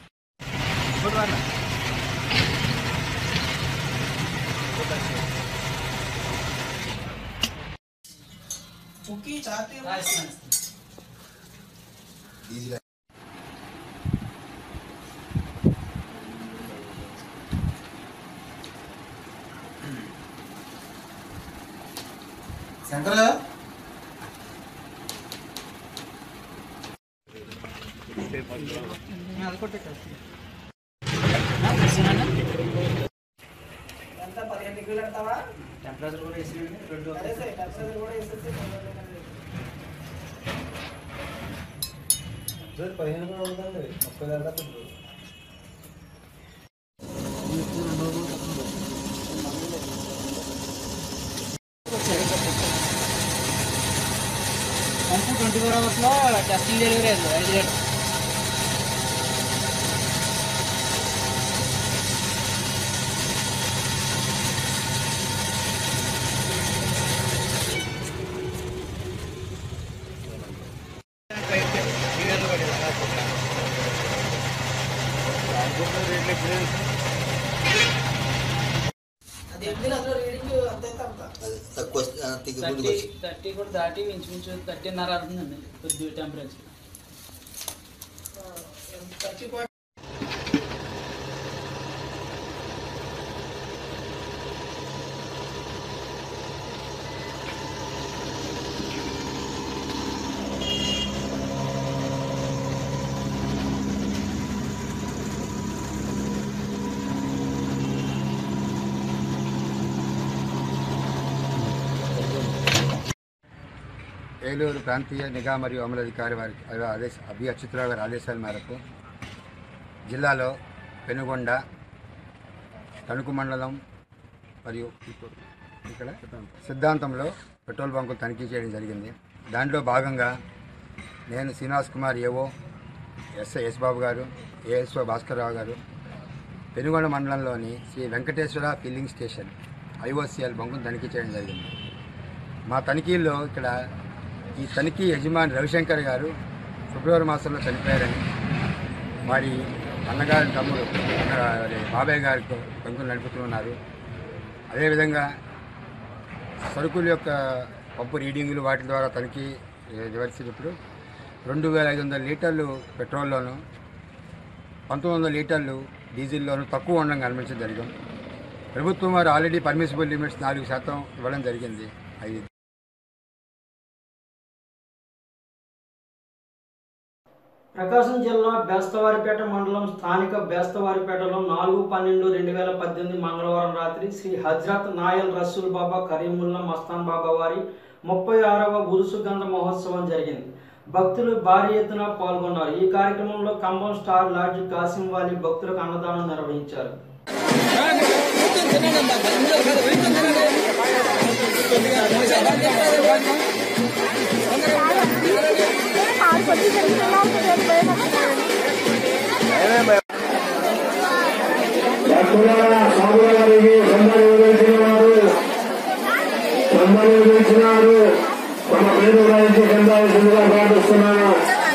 S13: శంకర్
S14: అది కొట్టే
S9: ఎంత పదిహేను డిగ్రీలు అంటావా
S14: టెంపరేచర్ కూడా వేసి రెండు
S9: అదే సార్ టెంపరేచర్ కూడా వేసేసి
S14: సార్ పదిహేను కూడా ఉంటుందండి ముప్పై దాకా తగ్గుతుంది.
S15: పంపు ట్వంటీ ఫోర్ అవర్స్లో టెస్టింగ్ డెలివరీ అయింది ఐదు లీటర్ అది ఎప్పుడు అందులో రీడింగ్ అంతే అంత
S13: తక్కువ తిగ్గు ముందుకు
S15: థర్టీ
S13: వచ్చి
S15: థర్టీ కూడా దాటి ఇంచుమించు థర్టీన్నర అవుతుందండి కొద్ది టెంపరేచర్ థర్టీ
S13: ఏలూరు ప్రాంతీయ నిఘా మరియు అమలు అధికారి వారి ఆదేశ అభి అచ్యుతరావు గారి ఆదేశాల మేరకు జిల్లాలో పెనుగొండ తణుకు మండలం మరియు ఇక్కడ సిద్ధాంతంలో పెట్రోల్ బంకులు తనిఖీ చేయడం జరిగింది దాంట్లో భాగంగా నేను శ్రీనివాస్ కుమార్ ఏవో ఎస్ఐ ఎస్ బాబు గారు ఏఎస్ఓ భాస్కర్రావు గారు పెనుగొండ మండలంలోని Sri Venkateswara filling station IOCL బంకును తనిఖీ చేయడం జరిగింది మా తనిఖీల్లో ఇక్కడ ఈ తనిఖీ యజమాని రవిశంకర్ గారు ఫిబ్రవరి మాసంలో చనిపోయారని వారి అన్నగారి తమ్ముడు అన్న- వారి బాబాయ్ గారికి బంకులు నడుపుతున్నారు అదేవిధంగా సరుకుల యొక్క పంపు రీడింగులు వాటి ద్వారా తనిఖీ నిర్వహించినప్పుడు రెండు వేల ఐదు వందల లీటర్లు పెట్రోల్లోను పంతొమ్మిది వందల లీటర్లు డీజిల్లోను తక్కువ ఉండడం గమనించడం జరిగింది ప్రభుత్వం వారు ఆల్రెడీ పర్మిసిబుల్ లిమిట్స్ నాలుగు శాతం ఇవ్వడం జరిగింది అవి
S1: ప్రకాశం జిల్లా బేస్తవారిపేట మండలం స్థానిక బేస్తవారిపేటలో నాలుగు పన్నెండు రెండు వేల పద్దెనిమిది మంగళవారం రాత్రి శ్రీ హజ్రత్ నాయల్ రసూల్ బాబా కరీముల్లా మస్తాన్ బాబా వారి ముప్పై ఆరవ ఉరుసు గంధ మహోత్సవం జరిగింది భక్తులు భారీ ఎత్తున పాల్గొన్నారు ఈ కార్యక్రమంలో ఖమ్మం స్టార్ లాడ్జ్ కాసిం వాలి భక్తులకు అన్నదానం నిర్వహించారు
S16: స్వామివారికి బ్రహ్మను వివరించిన వారు బ్రహ్మను వివరించినారు తమ పేరు రాయించి చెందాల్సిందిగా ప్రార్థిస్తున్నాను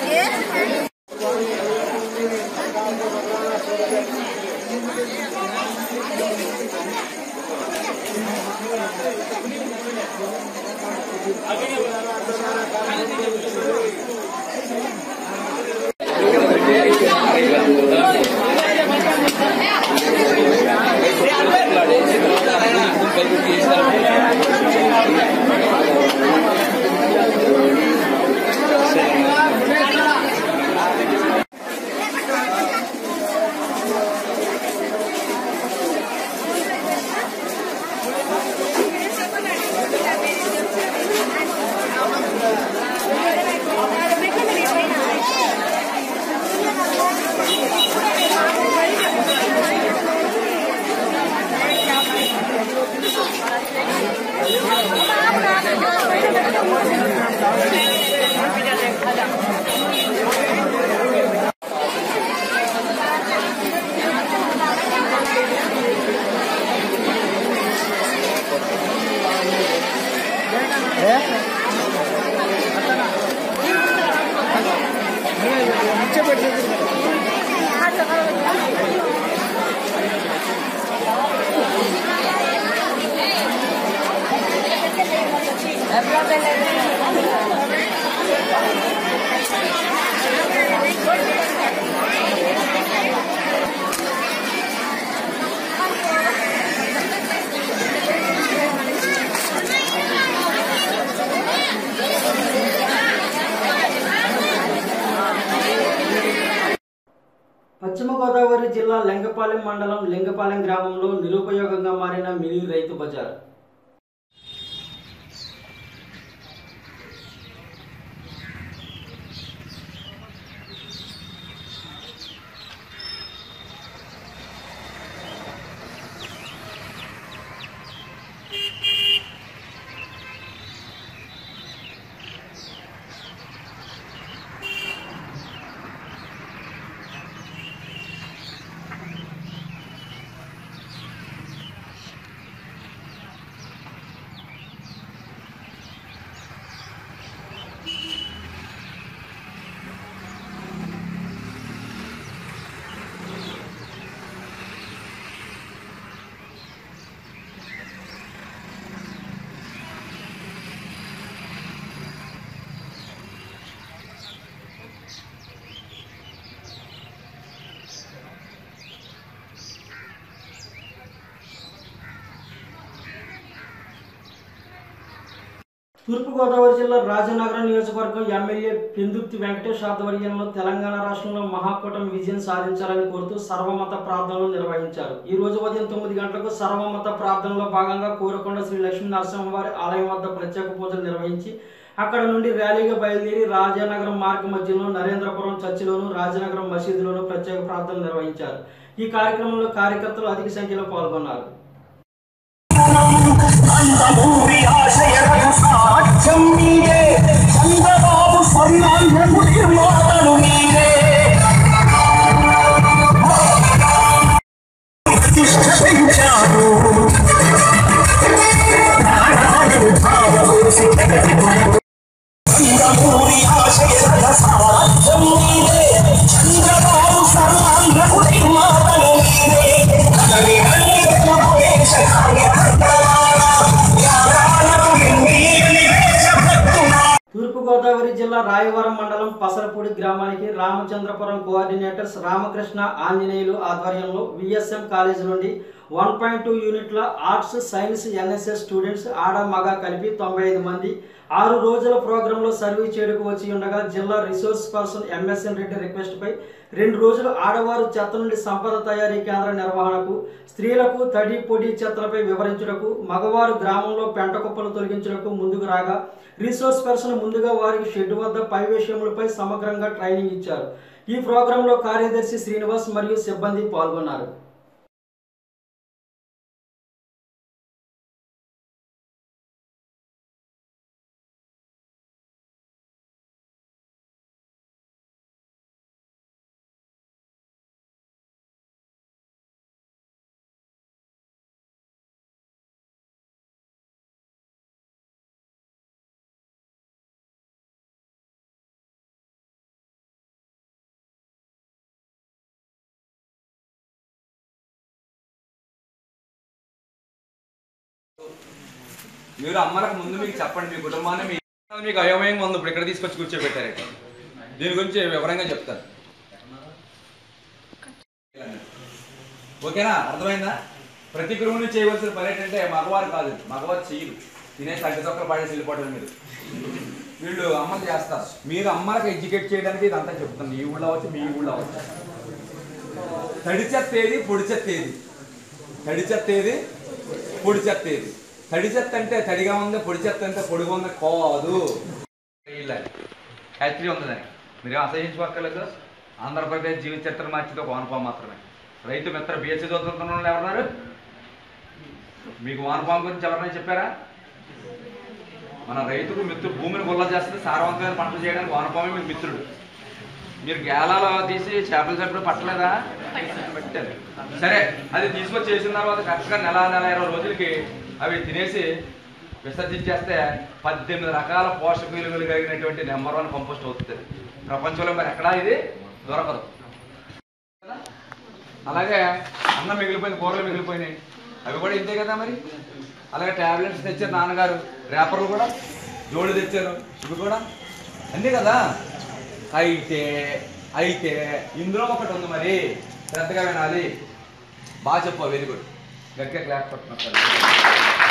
S1: పశ్చిమ గోదావరి జిల్లా లింగపాలెం మండలం లింగపాలెం గ్రామంలో నిరుపయోగంగా మారిన మినీ రైతు బజార్ తూర్పుగోదావరి జిల్లా రాజనగరం నియోజకవర్గం ఎమ్మెల్యే పెందుర్తి వెంకటేష్ ఆధ్వర్యంలో తెలంగాణ రాష్ట్రంలో మహాకూటమి విజయం సాధించాలని కోరుతూ సర్వమత ప్రార్థనలు నిర్వహించారు ఈ రోజు ఉదయం తొమ్మిది గంటలకు సర్వమత ప్రార్థనలో భాగంగా కోరకొండ శ్రీ లక్ష్మీ నరసింహవారి ఆలయం వద్ద ప్రత్యేక పూజలు నిర్వహించి అక్కడ నుండి ర్యాలీగా బయలుదేరి రాజానగరం మార్గ మధ్యలో నరేంద్రపురం చర్చిలోను రాజనగరం మసీదులోను ప్రత్యేక ప్రార్థనలు నిర్వహించారు ఈ కార్యక్రమంలో కార్యకర్తలు అధిక సంఖ్యలో పాల్గొన్నారు
S16: అందమూరి ఆశయరథ సాధ్యం నీవే చంద్రబాబు స్వర్ణాంధ్రము నిర్మాతలు నీవే ప్రతిష్ఠ పెంచారు ప్రాణాలు భావమూసి ప్రగతి కొరకు. అందమూరి ఆశయరథ సాధ్యం నీవే చంద్రబాబు స్వర్ణాంధ్రము నిర్మాతలు నీవే కదలి రండి ప్రవేశ కార్యకర్తలారా యారాలకు ఎన్నికలి వేషభక్తులా
S1: తూర్పుగోదావరి జిల్లా రాయవరం మండలం పసరపూడి గ్రామానికి రామచంద్రపురం కోఆర్డినేటర్స్ రామకృష్ణ ఆంజనేయులు ఆధ్వర్యంలో విఎస్ఎం కాలేజ్ నుండి వన్ పాయింట్ టూ యూనిట్ల ఆర్ట్స్ సైన్స్ ఎన్ఎస్ఎస్ స్టూడెంట్స్ ఆడ మగ కలిపి తొంభై ఐదు మంది ఆరు రోజుల ప్రోగ్రాంలో సర్వీస్ చేయడానికి వచ్చి ఉండగా జిల్లా రిసోర్స్ పర్సన్ ఎంఎస్ఎన్ రెడ్డి రిక్వెస్ట్పై రెండు రోజులు ఆడవారు చెత్త నుండి సంపద తయారీ కేంద్ర నిర్వహణకు స్త్రీలకు తడి పొడి చెత్తలపై వివరించుటకు మగవారు గ్రామంలో పెంట కుప్పలు తొలగించుటకు ముందుకు రాగా రిసోర్స్ పర్సన్ ముందుగా వారికి షెడ్ వద్ద పై విషయములపై సమగ్రంగా ట్రైనింగ్ ఇచ్చారు ఈ ప్రోగ్రాంలో కార్యదర్శి శ్రీనివాస్ మరియు సిబ్బంది పాల్గొన్నారు
S17: మీరు అమ్మలకు ముందు మీకు చెప్పండి మీ కుటుంబాన్ని మీ మీకు అయోమయంగా ఉంది ఇప్పుడు ఇక్కడ తీసుకొచ్చి కూర్చోబెట్టారు ఇక్కడ దీని గురించి వివరంగా చెప్తాను ఓకేనా అర్థమైందా ప్రతి గురువుని చేయవలసిన పని ఏంటంటే మగవారు కాదు మగవారు చేయరు తినే తగ్గి తొక్కలు పడేసి వెళ్ళిపోవడం మీరు వీళ్ళు అమ్మలు చేస్తారు మీరు అమ్మలకు ఎడ్యుకేట్ చేయడానికి ఇదంతా చెప్తాను ఈ ఊళ్ళో వచ్చి మీ ఊళ్ళో వచ్చి తడి చెత్త ఏది పొడి చెత్త ఏది తడి చెత్త ఏది పొడి చెత్త ఏది తడి చెత్త అంటే తడిగా ఉంది పొడి చెత్త అంటే పొడిగా ఉంది కాదు హ్యాచరీ ఉంది దానికి మీరేం అసహించుకోక్కర్లేదు ఆంధ్రప్రదేశ్ జీవిత చరిత్ర మార్చితో వానపాం మాత్రమే రైతు మిత్ర బిఎస్సీ చదువుతున్న వాళ్ళు ఎవరున్నారు మీకు వానపాం గురించి ఎవరైనా చెప్పారా మన రైతుకు మిత్రుడు భూమిని గుల్ల చేస్తుంది సారవంతమైన పంటలు చేయడానికి వానపామే మీకు మిత్రుడు మీరు గేలాలు తీసి చేపలు చెప్పడం పట్టలేదా పట్టారు సరే అది తీసుకొచ్చి చేసిన తర్వాత కరెక్ట్గా నెల నెల ఇరవై రోజులకి అవి తినేసి విసర్జించేస్తే పద్దెనిమిది రకాల పోషక విలువలు కలిగినటువంటి నెంబర్ వన్ కంపోస్ట్ అవుతుంది ప్రపంచంలో మరి ఎక్కడా ఇది దొరకదు అలాగే అన్నం మిగిలిపోయింది కూరలు మిగిలిపోయినాయి అవి కూడా ఇంతే కదా మరి అలాగే టాబ్లెట్స్ తెచ్చారు నాన్నగారు రేపర్లు కూడా జోళ్ళు తెచ్చారు ఇవి కూడా అన్నీ కదా అయితే అయితే ఇందులో ఒకటి ఉంది మరి శ్రద్ధగా వినాలి బాగా చెప్పు వెరీ గుడ్ గట్టిగా క్లాస్ పట్టుకున్నారు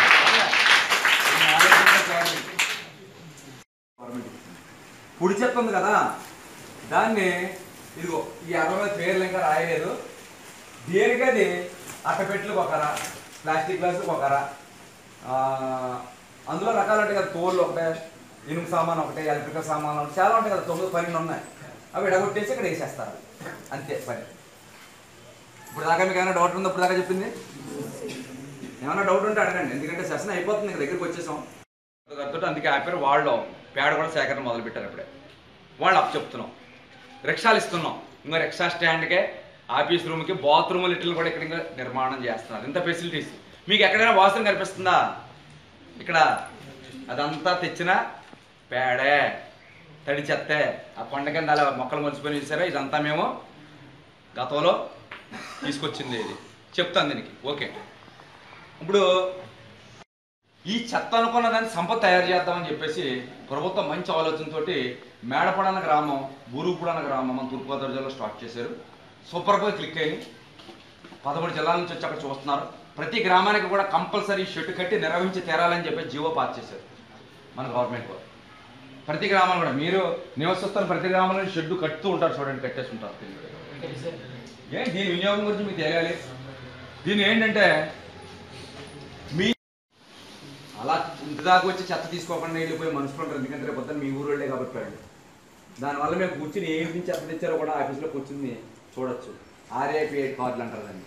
S17: పొడి చెత్త ఉంది కదా దాన్ని ఇదిగో ఈ అరవై పేర్లు ఇంకా రాయలేదు దేనికి అది అట్టపెట్లకు ఒకరా ప్లాస్టిక్ గ్లాసులకు ఒకరా ఆ, అందులో రకాలు ఉంటాయి కదా తోళ్ళు ఒకటే ఇనుము సామాన్ ఒకటే ఎలక్ట్రికల్ సామాన్ ఒకటి చాలా ఉంటాయి కదా తొమ్మిది పన్నెండు ఉన్నాయి అవి ఎడగొట్టేసి ఇక్కడ వేసేస్తారు అంతే పని ఇప్పుడు దాకా మీకు ఏమైనా డౌట్ ఉందో ఇప్పుడు దాకా చెప్పింది ఏమైనా డౌట్ ఉంటే అడగండి ఎందుకంటే సెషన్ అయిపోతుంది ఇక్కడ దగ్గరికి వచ్చేసాం గారితో అందుకే ఆపారు వాళ్ళు పేడ కూడా సేకరణ మొదలు పెట్టారు అప్పుడే వాళ్ళు అప్ చెప్తున్నాం రిక్షాలు ఇస్తున్నాం ఇంకా రిక్షా స్టాండ్కే ఆఫీస్ రూమ్కి బాత్రూమ్ లిటిల్ కూడా ఇక్కడ ఇంకా నిర్మాణం చేస్తున్నారు ఇంత ఫెసిలిటీస్ మీకు ఎక్కడైనా వాసన కనిపిస్తుందా ఇక్కడ అదంతా తెచ్చిన పేడే తడి చెత్తే ఆ కొండ కింద అలా మొక్కలు మొలిచిపోయి చూసారా ఇదంతా మేము గతంలో తీసుకొచ్చింది ఇది చెప్తాను దీనికి ఓకే ఇప్పుడు ఈ చెత్త అనుకున్న దాన్ని సంపద తయారు చేద్దామని చెప్పేసి ప్రభుత్వం మంచి ఆలోచనతోటి మేడపడన గ్రామం బూరుగుపూడన గ్రామం మన తూర్పుగోదావరి జిల్లాలో స్టార్ట్ చేశారు సూపర్గా క్లిక్ అయ్యి పదమూడు జిల్లాల నుంచి వచ్చి అక్కడ చూస్తున్నారు ప్రతి గ్రామానికి కూడా కంపల్సరీ షెడ్ కట్టి నిర్వహించి తీరాలని చెప్పి జీవో పాస్ చేశారు మన గవర్నమెంట్ వారు ప్రతి గ్రామంలో కూడా మీరు నివసిస్తున్న ప్రతి గ్రామంలో షెడ్ కట్టుతూ ఉంటారు చూడండి కట్టేస్తుంటారు ఏం దీని వినియోగం గురించి మీకు తెలియాలి దీని ఏంటంటే మీ అలా ఇంటి దాకా వచ్చి చెత్త తీసుకోకుండా వెళ్ళిపోయి మనుషులు ఉంటారు ఎందుకంటే రేపు పొద్దున్న మీ ఊరోళ్ళే కాబట్టి వాళ్ళు. దానివల్ల మేము కూర్చుని ఏ ఇంటి నుంచి చెత్త తెచ్చారో కూడా ఆఫీస్లో కూర్చుని చూడొచ్చు ఆర్ఐపి ఎయిట్ కార్డులు అంటారు దాన్ని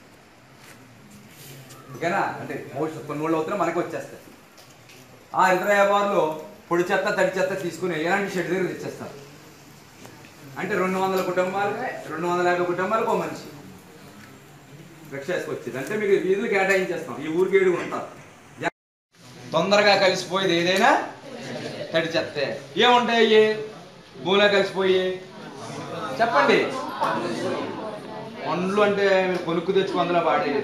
S17: ఓకేనా అంటే భవిష్యత్తు కొన్ని ఊళ్ళో అవుతున్నా మనకి వచ్చేస్తాయి ఆ ఇతర వ్యాపారులు పొడి చెత్త తడి చెత్త తీసుకుని ఎలాంటి షెడ్ దగ్గర తెచ్చేస్తారు అంటే రెండు వందల కుటుంబాలకి రెండు వందల యాభై కుటుంబాలకు ఒక మనిషి రక్ష చేసుకొచ్చేది అంటే మీకు వీధులు కేటాయించేస్తాం ఈ ఊరికి ఏడు ఉంటారు తొందరగా కలిసిపోయేది ఏదైనా తడి చెత్తే ఏముంటాయి భూమిలో కలిసిపోయి చెప్పండి పండ్లు అంటే మీరు కొనుక్కు తెచ్చుకు అందులో పాడేది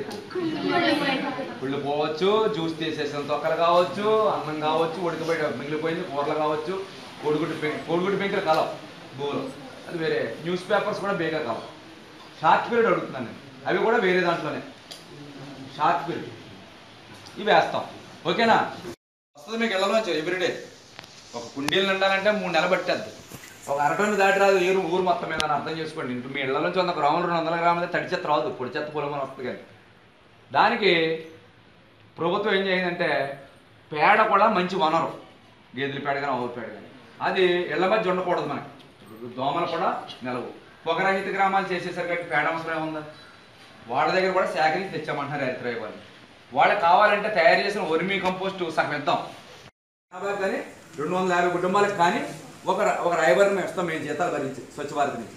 S17: పుళ్ళు పోవచ్చు జ్యూస్ తీసేసిన తొక్కలు కావచ్చు అన్నం కావచ్చు ఉడకబెట్టి మిగిలిపోయింది కూరలు కావచ్చు కోడిగుడ్డు పెం కోడిగుడ్డు పెంకులు కలవు భూలో అది వేరే న్యూస్ పేపర్స్ కూడా బేగా కలవు షార్ట్ పీరియడ్ అడుగుతున్నాను నేను అవి కూడా వేరే దాంట్లోనే షార్ట్ పీరియడ్ ఇవి వేస్తాం ఓకేనా వస్తుంది మీకు వెళ్ళవచ్చు ఎవ్రీడే ఒక కుండీలు నిండాలంటే మూడు నెలలు పట్టేద్ది ఒక అరటోని దాటి రాదు ఊరు ఊరు మొత్తం మీద అని అర్థం చేసుకోండి ఇంటి మీ ఇళ్ళ నుంచి వంద గ్రాములు రెండు వందల గ్రాములు తడి చెత్త రాదు పొడి చెత్త పొలమని వస్తుంది కానీ దానికి ప్రభుత్వం ఏం చేసిందంటే పేడ కూడా మంచి వనరు గేదెల పేడ కానీ ఆవుల పేడ కానీ అది ఇళ్ల మధ్య ఉండకూడదు మనకి దోమలు కూడా నిలవు పొగరహిత గ్రామాలు చేసేసరికి పేడ అవసరం ఏముందా వాళ్ళ దగ్గర కూడా సేకరించి తెచ్చామంటున్నారు హరితరాయ్ వాళ్ళు వాళ్ళకి కావాలంటే తయారు చేసిన వర్మీ కంపోస్ట్ సగం ఇద్దాం జనాభా కానీ రెండు వందల యాభై కుటుంబాలకు కానీ ఒక ఒక రాయబారిని మేము ఇస్తాం మేము జీతాలు భరించి స్వచ్ఛ భారత్ నుంచి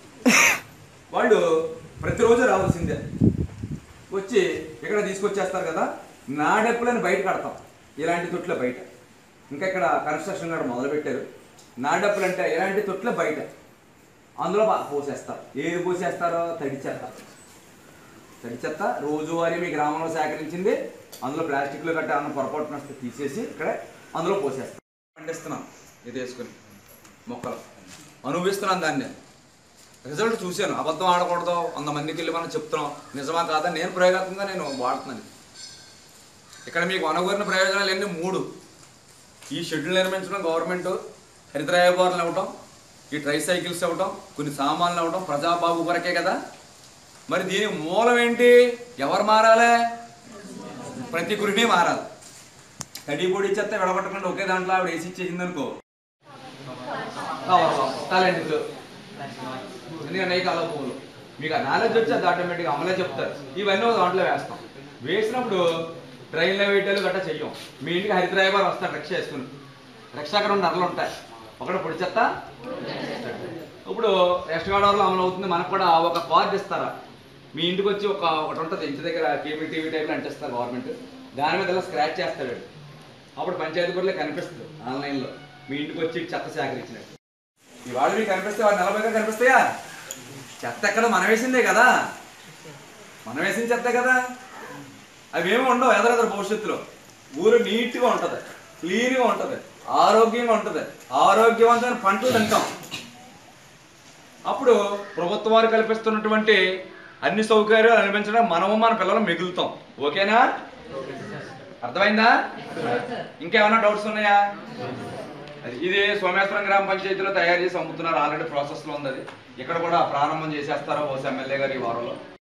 S17: వాళ్ళు ప్రతిరోజు రావాల్సిందే వచ్చి ఇక్కడ తీసుకొచ్చేస్తారు కదా నా డప్పులని బయట కడతాం ఇలాంటి తొట్ల బయట ఇంకా ఇక్కడ కన్స్ట్రక్షన్ కూడా మొదలు పెట్టారు నా డప్పులు అంటే ఇలాంటి తొట్ల బయట అందులో బాగా పోసేస్తారు ఏది పోసేస్తారో తడి చెత్త తడి చెత్త రోజువారీ మీ గ్రామంలో సేకరించింది అందులో ప్లాస్టిక్లో కట్టే అన్న పొరపాటున వస్తే తీసేసి ఇక్కడ అందులో పోసేస్తాం పండిస్తున్నాం ఇది వేసుకుని మొక్కలు అనుభవిస్తున్నాం దాన్ని రిజల్ట్ చూశాను అబద్ధం ఆడకూడదు వంద మందికి వెళ్ళి మనం చెప్తున్నాం నిజమా కాదా నేను ప్రయోగాత్మకంగా నేను వాడుతున్నాను ఇక్కడ మీకు అనుగురిన ప్రయోజనాలు ఎన్ని మూడు ఈ షెడ్యూల్ నిర్మించడం గవర్నమెంట్ హరితరాయబారులు ఇవ్వటం ఈ ట్రై సైకిల్స్ ఇవ్వటం కొన్ని సామాన్లు ఇవ్వటం ప్రజాబాబు కొరకే కదా మరి దీని మూలం ఏంటి ఎవరు మారాలి ప్రతి గృహిణి మారాలి తడి పొడి చెత్త విడగొట్టకుండా ఒకే దాంట్లో ఆవిడ వేసి ఇచ్చేసింది అనుకో టాలెంట్లు ఎందుకంటే కాలం పువ్వులు మీకు ఆ నాలెడ్జ్ వచ్చి అది ఆటోమేటిక్గా అమలే చెప్తారు ఇవన్నీ ఒక దాంట్లో వేస్తాం వేసినప్పుడు ట్రైన్లో వేయటాలు గట్టా చెయ్యం మీ ఇంటికి హరితరాయబారు వస్తారు రక్ష వేసుకుని రక్షాకర రెండు నరలు ఉంటాయి ఒకటి పొడి చెత్త ఇప్పుడు వెస్ట్ గోదావరిలో అమలు అవుతుంది మనకు కూడా ఒక కార్డు ఇస్తారా మీ ఇంటికి వచ్చి ఒక ఒకటి ఉంటుంది ఇంటి దగ్గర కేబుల్ టీవీ టైప్లో అంటిస్తారు గవర్నమెంట్ దాని మీద ఇలా స్క్రాచ్ చేస్తాడు వాడు. అప్పుడు పంచాయతీ బోర్డులో కనిపిస్తుంది ఆన్లైన్లో మీ ఇంటికి వచ్చి చెత్త సేకరించినట్టు ఇవాళ మీకు కనిపిస్తే వాడు నలభైగా కనిపిస్తాయా చెత్త ఎక్కడ మనం వేసిందే కదా మనం వేసిన చెత్తే కదా అవి ఏమి ఉండవు ఎదరెదరు భవిష్యత్తులో ఊరు నీట్గా ఉంటుంది క్లీన్గా ఉంటుంది ఆరోగ్యంగా ఉంటుంది ఆరోగ్యవంతమైన పంటలు తింటాం అప్పుడు ప్రభుత్వం వారు కల్పిస్తున్నటువంటి అన్ని సౌకర్యాలు అనిపించడం మనము మన పిల్లలు మిగులుతాం ఓకేనా అర్థమైందా ఇంకేమైనా డౌట్స్ ఉన్నాయా అది ఇది సోమేశ్వరం గ్రామ పంచాయతీలో తయారు చేసి అమ్ముతున్నారు ఆల్రెడీ ప్రాసెస్లో ఉంది అది ఇక్కడ కూడా ప్రారంభం చేసేస్తారో ఓ ఎమ్మెల్యే గారు ఈ వారంలో